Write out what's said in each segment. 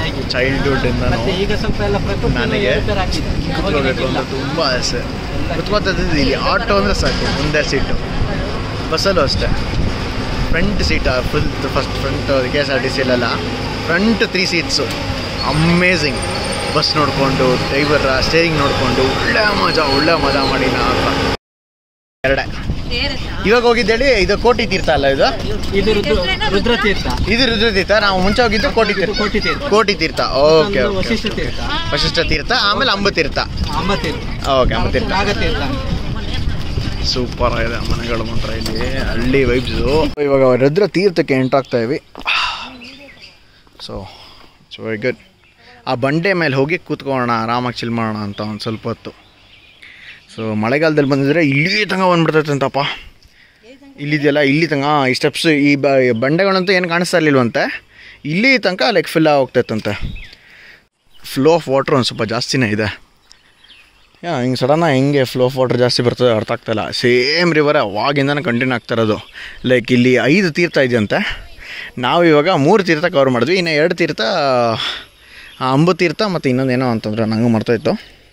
ಚೆನ್ನಾಗಿದೆ ಚೈಲ್ಡ್ಹುಡ್ಡಿಂದ ಮತ್ತೆ ಈಗ ಸ್ವಲ್ಪ ಎಲ್ಲ ಪ್ರಕೃತಿ ನನಗೆ ರಿಪೇರ್ ಆಗಿದೆ. ಕೂತ್ಕೋಬೇಕು ಅಂತ ತುಂಬ ಆಸೆ ಕುತ್ಕೋತದ್ದು ಇಲ್ಲಿ ಆಟೋ ಅಂದರೆ ಸಾಕು ಮುಂದೆ ಸೀಟು ಬಸ್ಸಲ್ಲೂ ಅಷ್ಟೇ front seat full first front K S R T ಸಿಲೆಲ್ಲ front three seats amazing bus ನೋಡಿಕೊಂಡು ಡ್ರೈವರ್ ಸ್ಟೇರಿಂಗ್ ನೋಡಿಕೊಂಡು ಒಳ್ಳೆ ಮಜಾ ಒಳ್ಳೆ ಮಜಾ ಮಾಡಿ ನಾನು ಎರಡೇ ಇವಾಗ ಹೋಗಿದ್ದೇಳಿ ಇದು ಕೋಟಿ ತೀರ್ಥ ಅಲ್ಲ ಇದು ಇದು ರುದ್ರ ರುದ್ರ ತೀರ್ಥ ಇದು ರುದ್ರ ತೀರ್ಥ ನಾವು ಮುಂಚೆ ಹೋಗಿದ್ದು ಕೋಟಿ ತೀರ್ಥ ಕೋಟಿ ತೀರ್ಥ ಕೋಟಿ ತೀರ್ಥ ಓಕೆ ಇನ್ನೊಂದು ಓಕೆ ವಶಿಷ್ಠ ತೀರ್ಥ ವಶಿಷ್ಠ ತೀರ್ಥ ಆಮೇಲೆ ಅಂಬ ತೀರ್ಥ ಅಂಬ ತೀರ್ಥ ಓಕೆ ಅಂಬ ತೀರ್ಥ ನಾಗತೀರ್ಥ ಸೂಪರ್ ಆಗಿದೆ ಮನೆಗಳು ಮಾತ್ರ ಇಲ್ಲಿ ಹಳ್ಳಿ ವೈಬ್ಸು ಇವಾಗ ರುದ್ರ ತೀರ್ಥಕ್ಕೆ ಎಂಟಾಗ್ತಾ ಇವಿ ಸೊ ಇಟ್ಸ್ ವೆರಿ ಗುಡ್ ಆ ಬಂಡೆ ಮೇಲೆ ಹೋಗಿ ಕೂತ್ಕೊಳ್ಳೋಣ ಆರಾಮಾಗಿ ಚಿಲ್ ಮಾಡೋಣ ಅಂತ ಒಂದು ಸ್ವಲ್ಪ ಹೊತ್ತು ಸೊ ಮಳೆಗಾಲದಲ್ಲಿ ಬಂದಿದ್ರೆ ಇಲ್ಲಿ ತನಕ ಬಂದ್ಬಿಡ್ತೈತೆ ಅಂತಪ್ಪ ಇಲ್ಲಿದೆಯಲ್ಲ ಇಲ್ಲಿ ತನಕ ಈ ಸ್ಟೆಪ್ಸ್ ಈ ಬ ಬಂಡೆಗಳಂತೂ ಏನು ಕಾಣಿಸ್ತಾ ಇರ್ಲಿಲ್ವಂತೆ ಇಲ್ಲಿ ತನಕ ಲೈಕ್ ಫಿಲ್ ಹೋಗ್ತೈತಂತೆ ಫ್ಲೋ ಆಫ್ ವಾಟ್ರ್ ಒಂದು ಸ್ವಲ್ಪ ಜಾಸ್ತಿನೇ ಇದೆ ಯಾ ಹಿಂಗೆ ಸಡನ್ನಾಗಿ ಹೆಂಗೆ ಫ್ಲೋ ಆಫ್ ವಾಟರ್ ಜಾಸ್ತಿ ಬರ್ತದೆ ಅರ್ಥ ಆಗ್ತಾಯಿಲ್ಲ ಸೇಮ್ ರಿವರ್ ಅವಾಗಿಂದನೇ ಕಂಟಿನ್ಯೂ ಆಗ್ತಾ ಇರೋದು ಲೈಕ್ ಇಲ್ಲಿ ಐದು ತೀರ್ಥ ಇದೆಯಂತೆ ನಾವು ಇವಾಗ ಮೂರು ತೀರ್ಥ ಕವರ್ ಮಾಡಿದ್ವಿ ಇನ್ನು ಎರಡು ತೀರ್ಥ ಆ, ಅಂಬು ತೀರ್ಥ ಮತ್ತು ಇನ್ನೊಂದು ಏನೋ ಅಂತಂದ್ರೆ ನಂಗೆ ಮರ್ತೋಯ್ತು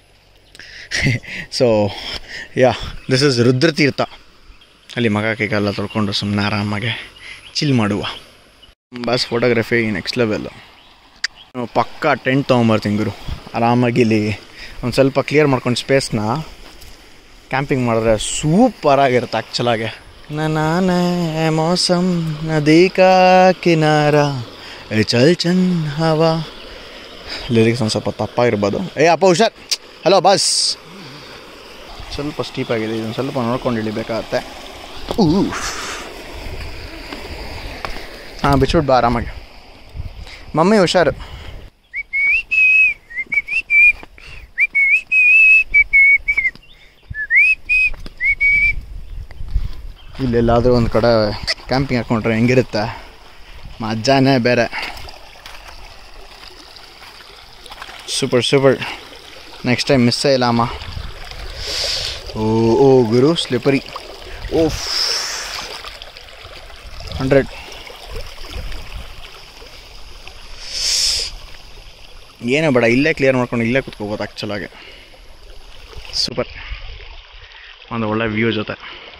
so yeah this is Rudra Tirtha ಅಲ್ಲಿ ಮಗ ಕೈಗೆಲ್ಲ ತೊಳ್ಕೊಂಡು ಸುಮ್ಮನೆ ಆರಾಮಾಗೆ ಚಿಲ್ ಮಾಡುವ ಬಸ್ ಫೋಟೋಗ್ರಫಿ ನೆಕ್ಸ್ಟ್ ಲೆವೆಲ್ಲು ಪಕ್ಕ ಟೆಂಟ್ ತೊಗೊಂಬರ್ತೀನಿ ಗುರು ಆರಾಮಾಗಿ ಇಲ್ಲಿ ಒಂದು ಸ್ವಲ್ಪ ಕ್ಲಿಯರ್ ಮಾಡ್ಕೊಂಡು ಸ್ಪೇಸ್ನ ಕ್ಯಾಂಪಿಂಗ್ ಮಾಡಿದ್ರೆ ಸೂಪರ್ ಆಗಿರುತ್ತೆ ಆ್ಯಕ್ಚುಲಾಗೆ ನಾನೇ ಮೌಸಮ್ ನದಿ ಕಾ ಕಿನಾರ ಏ ಚಲ್ ಚನ್ ಹವಾ ಲಿರಿಕ್ಸ್ ಒಂದು ಸ್ವಲ್ಪ ತಪ್ಪಾಗಿರ್ಬೋದು ಏ ಅಪ್ಪ ಹುಷಾರ್ ಹಲೋ ಬಸ್ ಸ್ವಲ್ಪ ಸ್ಟೀಪ್ ಆಗಿದೆ ಇದನ್ನು ಸ್ವಲ್ಪ ನೋಡ್ಕೊಂಡು ಇಳಿಬೇಕಾಗತ್ತೆ ಹಾಂ ಬಿಚ್ಬಿಟ್ಟು ಬಾ ಆರಾಮಾಗಿ ಮಮ್ಮಿ ಹುಷಾರು ಇಲ್ಲೆಲ್ಲಾದರೂ ಒಂದು ಕಡೆ ಕ್ಯಾಂಪಿಂಗ್ ಹಾಕ್ಕೊಂಡ್ರೆ ಹೆಂಗಿರುತ್ತೆ ಮಜಾನೇ ಬೇರೆ ಸೂಪರ್ ಸೂಪರ್ ನೆಕ್ಸ್ಟ್ ಟೈಮ್ ಮಿಸ್ಸೇ ಇಲ್ಲ ಅಮ್ಮ ಓ ಓ ಗುರು ಸ್ಲಿಪರಿ ಓಫ್ ಹಂಡ್ರೆಡ್ ಏನೋ ಬೇಡ ಇಲ್ಲೇ ಕ್ಲಿಯರ್ ಮಾಡ್ಕೊಂಡು ಇಲ್ಲೇ ಕುತ್ಕೋಬೋದು ಆ್ಯಕ್ಚುಲಾಗಿ ಸೂಪರ್ ಒಂದು ಒಳ್ಳೆ ವ್ಯೂ ಜೊತೆ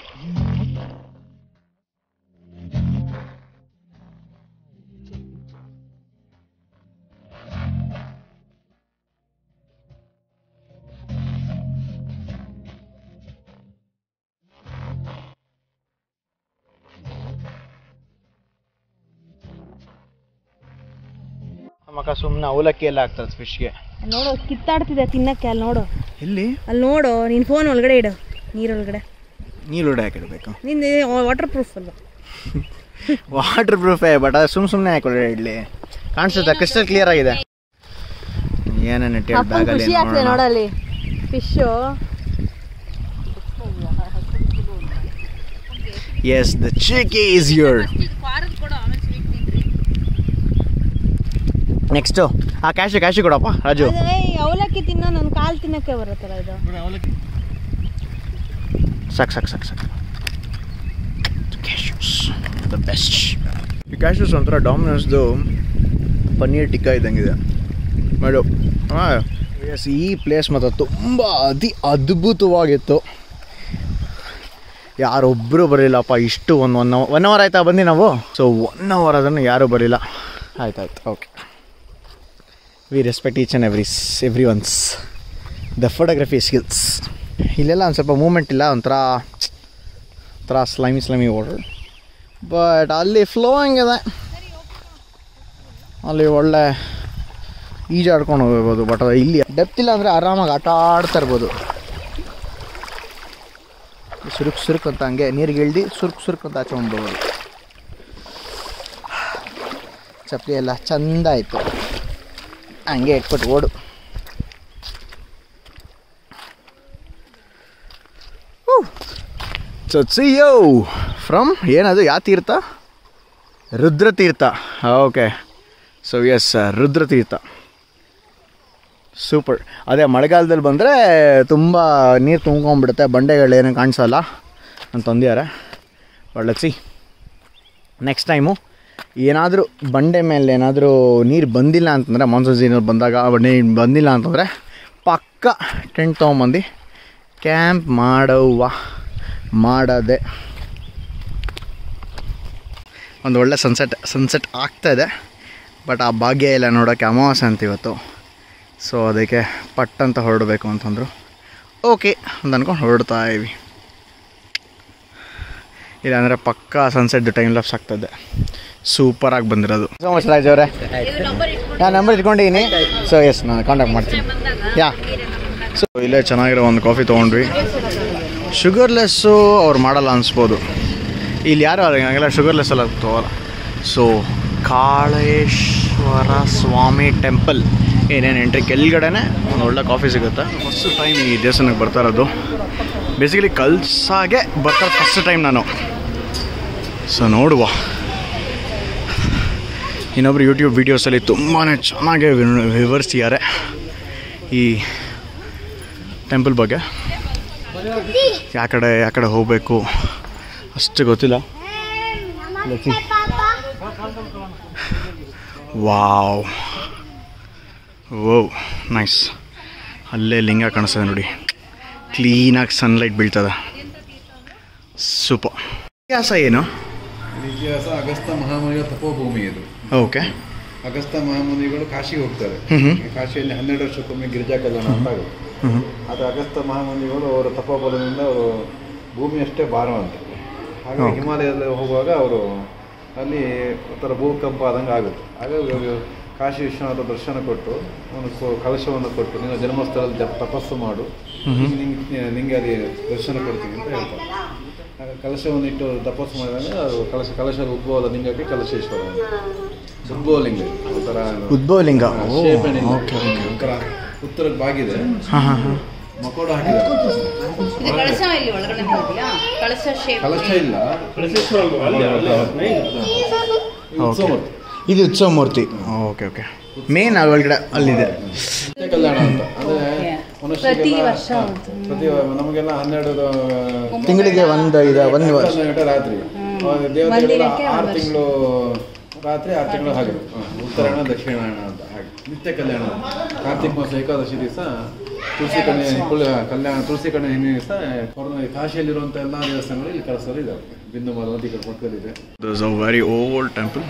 ಮಕ್ಕ ಸುಮ್ಮನೆ ಅವಲಕ್ಕಿ ಎಲ್ಲ ಆಗ್ತದೆ ಫಿಶ್ಗೆ ನೋಡು ಕಿತ್ತಾಡ್ತಿದೆ ತಿನ್ನಕ್ಕೆ ಅಲ್ಲಿ ನೋಡು ಎಲ್ಲಿ ಅಲ್ಲಿ ನೋಡು ನಿನ್ನ ಫೋನ್ ಒಳಗಡೆ ಇಡು ನೀರೊಳಗಡೆ ನೀರು ಹೊಡೆ ಹಾಕಿರ್ಬೇಕು ನಿಂದು ವಾಟರ್ ಪ್ರೂಫ್ ಅಲ್ವಾ ವಾಟರ್ ಪ್ರೂಫೇ ಬಟ್ ಅದು ಸುಮ್ ಸುಮ್ಮನೆ ಹಾಕೊಳ್ಳಿ ಇಡ್ಲಿ ಕಾಣಿಸುತ್ತೆ ಕ್ರಿಸ್ಟಲ್ ಕ್ಲಿಯರ್ ಆಗಿದೆ ಏನೇನು ಇಟ್ಟು ಅಪ್ಪನ್ ಬ್ಯಾಗಲ್ಲಿ ಖುಷಿ ಆಗ್ತದೆ ನೋಡಲ್ಲಿ fish yes the chick is your next ಆ ಕ್ಯಾಶು ಕ್ಯಾಶು ಕೊಡಪ್ಪ ರಾಜು ಅವಲಕ್ಕಿ ತಿನ್ನೋ ನನ್ನ ಕಾಲು ತಿನ್ನಕ್ಕೆ ಬರುತ್ತಲ್ಲ ಇದು ಸಾಕು ಸಾಕು ಸಾಕು ಸಾಕು ಕ್ಯಾಶೂಸ್ ದ ಬೆಸ್ಟ್ ಈ ಕ್ಯಾಶೂಸ್ ಒಂಥರ ಡಾಮಿನೋಸ್ದು ಪನ್ನೀರ್ ಟಿಕ್ಕಾ ಇದ್ದಂಗಿದೆ ಮಾಡು ಹಾಂ ಎಸ್ ಈ ಪ್ಲೇಸ್ ಮಾತ್ರ ತುಂಬ ಅತಿ ಅದ್ಭುತವಾಗಿತ್ತು ಯಾರೊಬ್ಬರು ಬರಲಿಲ್ಲಪ್ಪ ಇಷ್ಟು ಒಂದು ಒನ್ ಅವರ್ ಒನ್ ಅವರ್ ಆಯ್ತಾ ಬಂದು ನಾವು ಸೊ ಒನ್ ಅವರ್ ಅದನ್ನು ಯಾರೂ ಬರಲಿಲ್ಲ ಆಯ್ತಾಯ್ತು okay we respect each and every every ones the photography skills ಇಲ್ಲೆಲ್ಲ ಒಂದು ಸ್ವಲ್ಪ ಮೂಮೆಂಟ್ ಇಲ್ಲ ಒಂಥರ ಒಂಥರ ಸ್ಲೈಮಿ ಸ್ಲೈಮಿ ವಾಟರ್ ಬಟ್ ಅಲ್ಲಿ ಫ್ಲೋಯಿಂಗ್ ಇದೆ ಅಲ್ಲಿ ಒಳ್ಳೆ ಈಜಾಡ್ಕೊಂಡು ಹೋಗ್ಬೋದು ಬಟ್ ಇಲ್ಲಿ ಡೆಪ್ತ್ ಇಲ್ಲ ಅಂದರೆ ಆರಾಮಾಗಿ ಆಟ ಆಡ್ತಾ ಇರ್ಬೋದು ಸುರುಕ್ ಸುರುಕ್ ಅಂತ ಹಂಗೆ ನೀರಿಗೆ ಇಳ್ದು ಸುರುಕ್ ಸುರುಕ್ ಅಂತ ಆಚೆ ಹೋಗ್ಬೋದು ಚಪ್ಪಲಿ ಎಲ್ಲ ಚಂದ ಆಯಿತು ಹಂಗೆ ಇಟ್ಬಿಟ್ಟು ಓಡು ಸೊ ಸಿ ಯೋ ಫ್ರಮ್ ಏನದು ಯಾವ ತೀರ್ಥ Rudra Tirtha okay so yes Rudra Tirtha super ಅದೇ ಮಳೆಗಾಲದಲ್ಲಿ ಬಂದರೆ ತುಂಬ ನೀರು ತುಂಬ್ಕೊಂಡ್ಬಿಡುತ್ತೆ ಬಂಡೆಗಳೇನು ಕಾಣಿಸಲ್ಲ ಅಂತ ತಂದಿದ್ದಾರೆ ಒಳ್ಳೆ ಸಿ ನೆಕ್ಸ್ಟ್ ಟೈಮು ಏನಾದರೂ ಬಂಡೆ ಮೇಲೆ ಏನಾದರೂ ನೀರು ಬಂದಿಲ್ಲ ಅಂತಂದರೆ ಮಾನ್ಸೂನ್ ಸೀಸನ್ ಬಂದಾಗ ನೀರು ಬಂದಿಲ್ಲ ಅಂತಂದರೆ ಪಕ್ಕ ಟೆಂಟ್ ತೊಗೊಂಬಂದು ಕ್ಯಾಂಪ್ ಮಾಡವ್ವ ಮಾಡದೆ ಒಂದು ಒಳ್ಳೆ ಸನ್ಸೆಟ್ ಸನ್ಸೆಟ್ ಆಗ್ತಾಯಿದೆ ಬಟ್ ಆ ಭಾಗ್ಯ ಇಲ್ಲ ನೋಡೋಕ್ಕೆ ಅಮಾವಾಸ್ಯೆ ಅಂತ ಇವತ್ತು ಸೊ ಅದಕ್ಕೆ ಪಟ್ ಅಂತ ಹೊರಡಬೇಕು ಅಂತಂದರು ಓಕೆ ಅಂತ ಅಂದ್ಕೊಂಡು ಹೊರಡ್ತಾ ಇವಿ ಇಲ್ಲಾಂದರೆ ಪಕ್ಕಾ ಸನ್ಸೆಟ್ ಟೈಮ್ ಲಾಪ್ಸ್ ಆಗ್ತದೆ ಸೂಪರಾಗಿ ಬಂದಿರೋದು ಸೊ ಮಚ್ ರಾಜ್ ಅವರೇ ನಾನು ನಂಬರ್ ಇಟ್ಕೊಂಡಿದ್ದೀನಿ ಸೊ ಎಸ್ ನಾನು ಕಾಂಟ್ಯಾಕ್ಟ್ ಮಾಡ್ತೀನಿ ಯಾ ಸೊ ಇಲ್ಲೇ ಚೆನ್ನಾಗಿರೋ ಒಂದು ಕಾಫಿ ತೊಗೊಂಡ್ವಿ ಶುಗರ್ಲೆಸ್ಸು ಅವ್ರು ಮಾಡಲ್ಲ ಅನಿಸ್ಬೋದು ಇಲ್ಲಿ ಯಾರು ಹಂಗೆಲ್ಲ ಶುಗರ್ಲೆಸ್ ಎಲ್ಲ ತೊಗೊಲ್ಲ ಸೊ ಕಾಳೇಶ್ವರ ಸ್ವಾಮಿ ಟೆಂಪಲ್ ಏನೇನು ಎಂಟ್ರಿ ಕೆಳಗಡೆನೆ ಒಂದು ಒಳ್ಳೆ ಕಾಫಿ ಸಿಗುತ್ತೆ ಫಸ್ಟ್ ಟೈಮ್ ಈ ದೇವಸ್ಥಾನಕ್ಕೆ ಬರ್ತಾ ಇರೋದು ಬೇಸಿಕಲಿ ಕಲ್ಸಾಗೆ ಬರ್ತಾ ಫಸ್ಟ್ ಟೈಮ್ ನಾನು ಸೊ ನೋಡುವ ಇನ್ನೊಬ್ರು ಯೂಟ್ಯೂಬ್ ವೀಡಿಯೋಸಲ್ಲಿ ತುಂಬಾ ಚೆನ್ನಾಗಿ ವಿವ್- ವಿವರಿಸಿದ್ದಾರೆ ಈ ಟೆಂಪಲ್ ಬಗ್ಗೆ ಯಾ ಕಡೆ ಯಾ ಕಡೆ ಹೋಗಬೇಕು ಅಷ್ಟು ಗೊತ್ತಿಲ್ಲ Let's see. Wow O nice ಅಲ್ಲೇ ಲಿಂಗ ಕಾಣಿಸ್ತದೆ ನೋಡಿ ಕ್ಲೀನಾಗಿ ಸನ್ಲೈಟ್ ಬೀಳ್ತದೆ ಸೂಪರ್ ಇತಿಹಾಸ ಏನು ಇತಿಹಾಸ ಅಗಸ್ತ ಮಹಾಮುನಿಯ ತಪೋಭೂಮಿ ಇದು ಓಕೆ ಅಗಸ್ತ ಮಹಾಮುನಿಗಳು ಕಾಶಿಗೆ ಹೋಗ್ತಾರೆ ಹ್ಮ್ ಹ್ಮ್. ಕಾಶಿಯಲ್ಲಿ ಹನ್ನೆರಡು ವರ್ಷಕ್ಕೊಮ್ಮೆ ಗಿರಿಜಾ ಕಲ್ಯಾಣ ಅಂತ ಆಗುತ್ತೆ ಹ್ಞೂ ಅದು ಅಗಸ್ತ ಮಹಾಮುನಿಗಳು ಅವರ ತಪೋಬಲದಿಂದ ಅವರು ಭೂಮಿಯಷ್ಟೇ ಭಾರವಂತ ಹಾಗೆ Okay. ಹಿಮಾಲಯದಲ್ಲಿ ಹೋಗುವಾಗ ಅವರು ಅಲ್ಲಿ ಒಂಥರ ಭೂಕಂಪ ಆದಂಗೆ ಆಗುತ್ತೆ ಆಗ ಇವ್ರು ಕಾಶಿ ವಿಶ್ವನಾಥ ದರ್ಶನ ಕೊಟ್ಟು ಒಂದು ಕೊ- ಕಲಶವನ್ನು ಕೊಟ್ಟು ನಿನ್ನ ಜನ್ಮಸ್ಥಳದಲ್ಲಿ ಜಪ ತಪಸ್ಸು ಮಾಡು ನಿಂಗೆ ನಿಂಗೆ ಅಲ್ಲಿ ದರ್ಶನ ಕೊಡ್ತೀನಿ ಅಂತ ಹೇಳ್ತಾರೆ ಆಗ ಕಲಶವನ್ನು ಇಟ್ಟು ತಪಸ್ಸು ಮಾಡಿದಾಗ ಅದು ಕಲಶ ಕಲಶದ ಉದ್ಭವದ ಲಿಂಗಕ್ಕೆ ಕಲಶೇಶ್ವರ ಅಂತ ಉದ್ಭವ ಲಿಂಗ ಇದು. ಒಂಥರ ಉದ್ಭವ ಲಿಂಗ ಓ shape ಏನಿಲ್ಲ. ಓಕೆ ಓಕೆ ಒಂಥರ ಉತ್ತರಕ್ಕೆ ಬಾಗಿದೆ ಹಾಂ ಹಾಂ ಹಾಂ ಮಕೋಡ ಹಾಕಿದ್ದಾರೆ ಕಳಶ ಇಲ್ಲಿ ಒಳಗಡೆ ನೋಡಿದ್ಯಾ ಕಳಶ ಶೇಪ್ ಕಲಶ ಇಲ್ಲ ಓಕೆ ಇದು ಉತ್ಸವ ಮೂರ್ತಿ ಓಕೆ ಓಕೆ ಮೇನ್ ಒಳಗಡೆ ಅಲ್ಲಿದೆ ನಿತ್ಯ ಕಲ್ಯಾಣ ಅಂತ ಅಂದ್ರೆ ಮನುಷ್ಯರಿಗೆಲ್ಲ- ಪ್ರತಿ ವರ್ಷ ಹಾ, ಪ್ರತಿ ನಮಗೆಲ್ಲ ಹನ್ನೆರಡು ತಿಂಗಳಿಗೆ ಒಂದು ಇದೆ ಒಂದು ವರ್ಷ ಗಂಟೆ ರಾತ್ರಿ ದೇವತೆಗೆಲ್ಲ ಆರು ತಿಂಗಳು ರಾತ್ರಿ ಆರು ತಿಂಗಳು ಹಾಗೆ ಹಾ, ಉತ್ತರಾಯಣ ದಕ್ಷಿಣಾಯಣ ಅಂತ ಹಾಗೆ ನಿತ್ಯ ಕಲ್ಯಾಣ ಕಾರ್ತಿಕ ಮಾಸ ಏಕಾದಶಿ ದಿವಸ ತುಳಸಿ ಕಣೆ ಕುಳ- ಕಲ್ಯಾಣ ತುಳಸಿ ಕಣೆ ಹಿಂದಿನ ದಿವಸ ಕಾಶಿಯಲ್ಲಿರುವಂಥ ಎಲ್ಲ ದೇವಸ್ಥಾನಗಳು ಇಲ್ಲಿ ಕಳಿಸೋದು ಇದೆ ಬಿಂದು ಮಲ ನದಿ ಕಡೆ ಪಕ್ಕದಲ್ಲಿದೆ this a very old temple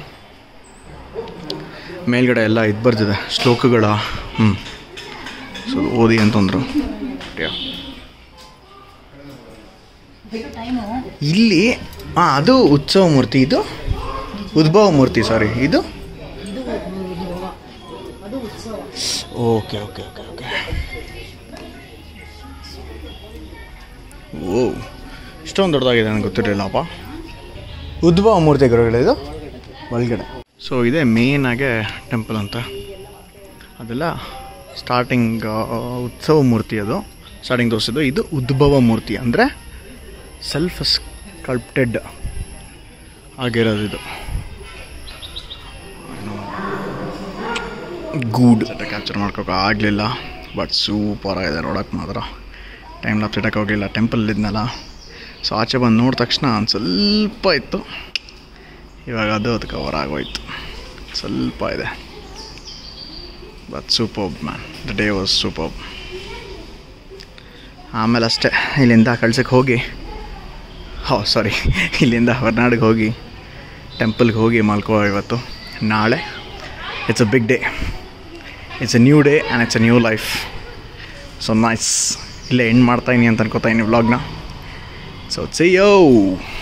ಮೇಲ್ಗಡೆ ಎಲ್ಲ ಇದು ಬರ್ತಿದೆ ಶ್ಲೋಕಗಳ ಹ್ಞೂ ಸೊ ಓದಿ ಅಂತಂದರು ಇಲ್ಲಿ ಹಾಂ ಅದು ಉತ್ಸವ ಮೂರ್ತಿ ಇದು ಉದ್ಭವ ಮೂರ್ತಿ ಸಾರಿ ಇದು ಓಕೆ ಓಕೆ ಓಕೆ ಓಕೆ ಓ ಇಷ್ಟೊಂದು ದೊಡ್ಡದಾಗಿದೆ ನನಗೆ ಗೊತ್ತಿರಲಿಲ್ಲಪ್ಪ ಉದ್ಭವ ಮೂರ್ತಿ ಗುರುಗಳು ಇದು ಒಳಗಡೆ ಸೊ ಇದೇ ಮೇಯ್ನಾಗೆ ಟೆಂಪಲ್ ಅಂತ ಅದೆಲ್ಲ ಸ್ಟಾರ್ಟಿಂಗ್ ಉತ್ಸವ ಮೂರ್ತಿ ಅದು ಸ್ಟಾರ್ಟಿಂಗ್ ತೋರಿಸಿದ್ದು ಇದು ಉದ್ಭವ ಮೂರ್ತಿ ಅಂದರೆ ಸೆಲ್ಫ್ ಸ್ಕಲ್ಪ್ಟೆಡ್ ಆಗಿರೋದು ಇದು ಗೂಡ್ ಕ್ಯಾಪ್ಚರ್ ಮಾಡ್ಕೋಕೆ ಆಗಲಿಲ್ಲ ಬಟ್ ಸೂಪರ್ ಆಗಿದೆ ನೋಡೋಕೆ ಮಾತ್ರ ಟೈಮ್ ಲಾಪ್ಸ್ ಇಡೋಕೆ ಹೋಗಲಿಲ್ಲ ಟೆಂಪಲ್ ಇದ್ನಲ್ಲ ಸೊ ಆಚೆ ಬಂದು ನೋಡಿದ ತಕ್ಷಣ ಒಂದು ಸ್ವಲ್ಪ ಇತ್ತು ಇವಾಗ ಅದು ಅದು ಕವರ್ ಆಗೋಯ್ತು ಸ್ವಲ್ಪ ಇದೆ but super man the day was super ಆಮೇಲೆ ಅಷ್ಟೇ ಇಲ್ಲಿಂದ ಕಳ್ಸಕ್ಕೆ ಹೋಗಿ ಹೋ ಸಾರಿ ಇಲ್ಲಿಂದ ಹೊರನಾಡಿಗೆ ಹೋಗಿ ಟೆಂಪಲ್ಗೆ ಹೋಗಿ ಮಲ್ಕೋ ಇವತ್ತು ನಾಳೆ it's a big day it's a new day and it's a new life so nice ಇಲ್ಲೇ ಎಂಡ್ ಮಾಡ್ತಾಯಿನಿ ಅಂತ ಅನ್ಕೋತಾ ಇದ್ದೀನಿ ವ್ಲಾಗ್ನ ಸೊ ಸಿ ಯೋ